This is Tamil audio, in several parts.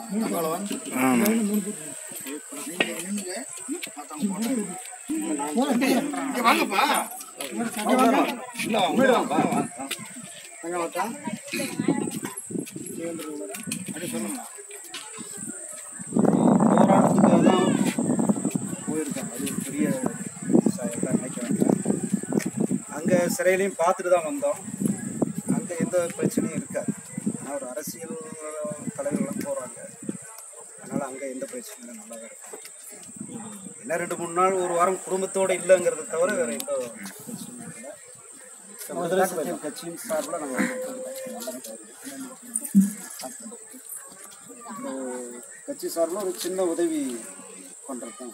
போராட்டத்துக்காக தான் போயிருக்காங்க அது ஒரு பெரிய விஷயம் நினைக்கிறாங்க அங்கே சிறையிலையும் பார்த்துட்டு தான் வந்தோம் அங்கே எந்த பிரச்சனையும் இருக்காது ஆனால் ஒரு அரசியல் தலைவர்களும் போகிறாங்க அதனால் அங்கே எந்த பிரச்சனையும் இல்லை நல்லா தான் இருக்கும் என்ன ரெண்டு மூணு நாள் ஒரு வாரம் குடும்பத்தோடு இல்லைங்கிறத தவிர வேறு எந்த பிரச்சனையும் இல்லை சமுதாய சத்தியம் கட்சியின் சார்பில் நாங்கள் கட்சி சார்பில் ஒரு சின்ன உதவி பண்ணுறது தான்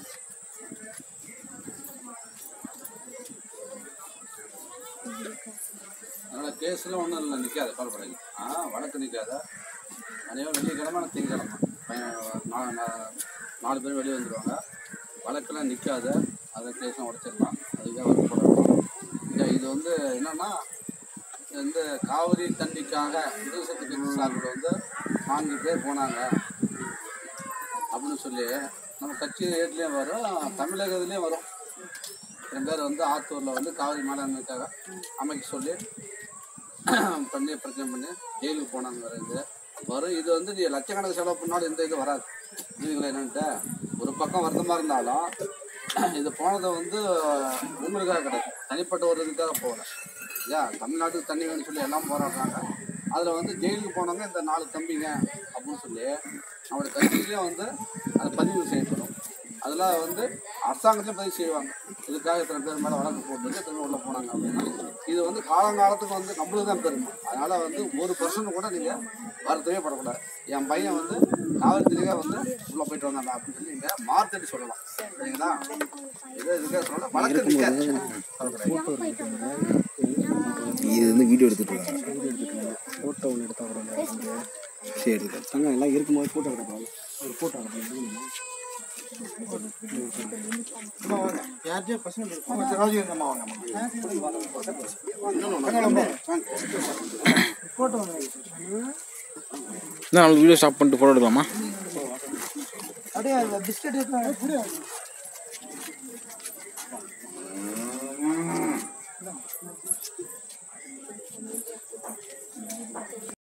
அதனால் கேஸில் ஒன்றும் இல்லை நிற்காது கவலைப்படாது ஆ வழக்கு நிற்காத அனைவரும் வெள்ளிக்கிழமை நான் திங்கக்கிழமை பையன் நா- நா- நாலு பேர் வெளியே வந்துடுவாங்க வழக்கெல்லாம் நிற்காத அதை கேஸும் உடச்சிடலாம் அதுக்காக வந்து போடணும் இல்லை இது வந்து என்னன்னா இந்த காவிரி தண்ணிக்காக விவசாயத்து கட்சி சார்பில் வந்து நான்கு பேர் போனாங்க அப்படின்னு சொல்லி நம்ம கட்சி ரேட்லேயும் வரும் தமிழக இதுலேயும் வரும் ரெண்டு பேர் வந்து ஆத்தூரில் வந்து காவிரி மேலாண்மைக்காக அமைக்க சொல்லி பண்ணி பிரச்சனை பண்ணி ஜெயிலுக்கு போனாங்க இது வரும் இது வந்து நீ லட்சக்கணக்கு செலவு பண்ணாலும் எந்த இது வராது இதுங்களை என்னன்ட்டு ஒரு பக்கம் வருத்தமாக இருந்தாலும் இது போனது வந்து உங்களுக்காக கிடையாது தனிப்பட்ட ஒரு இதுக்காக போகல ஏன் தமிழ்நாட்டுக்கு தண்ணி வேணும்னு சொல்லி எல்லாம் போராடுறாங்க அதில் வந்து ஜெயிலுக்கு போனவங்க இந்த நாலு தம்பிங்க அப்படின்னு சொல்லி நம்மளோட கட்சியிலையும் வந்து அதை பதிவு செய்யப்படும் அதில் வந்து அரசாங்கத்தையும் பதிவு செய்வாங்க இதுக்காக இத்தனை பேர் மேலே வழக்கு போட்டு இத்தனை உள்ள போனாங்க அப்படின்னா இது வந்து காலங்காலத்துக்கு வந்து நம்மளுக்கு தான் பெருமை அதனால் வந்து ஒரு பர்சன்ட் கூட நீங்கள் வருத்தவே படக்கூடாது என் பையன் வந்து காவல்துறையாக வந்து உள்ளே போயிட்டு வந்தாங்க அப்படின்னு சொல்லி நீங்கள் மார்த்தடி சொல்லலாம் சரிங்களா இதை இதுக்காக சொல்லலாம் வழக்கு நிற்காது இது வந்து வீடியோ எடுத்துட்டு இருக்காங்க ஃபோட்டோ ஒன்று எடுத்தா கூட சரி எடுத்துக்கலாம் தங்க எல்லாம் இருக்கும்போது ஃபோட்டோ எடுக்கலாம் ஒரு ஃபோட்டோ எடுக்கலாம் நான் வீடியோ ஸ்டாப் பண்ணிட்டு ஃபோட்டோ எடுக்கலாமா அப்படியே பிஸ்கட்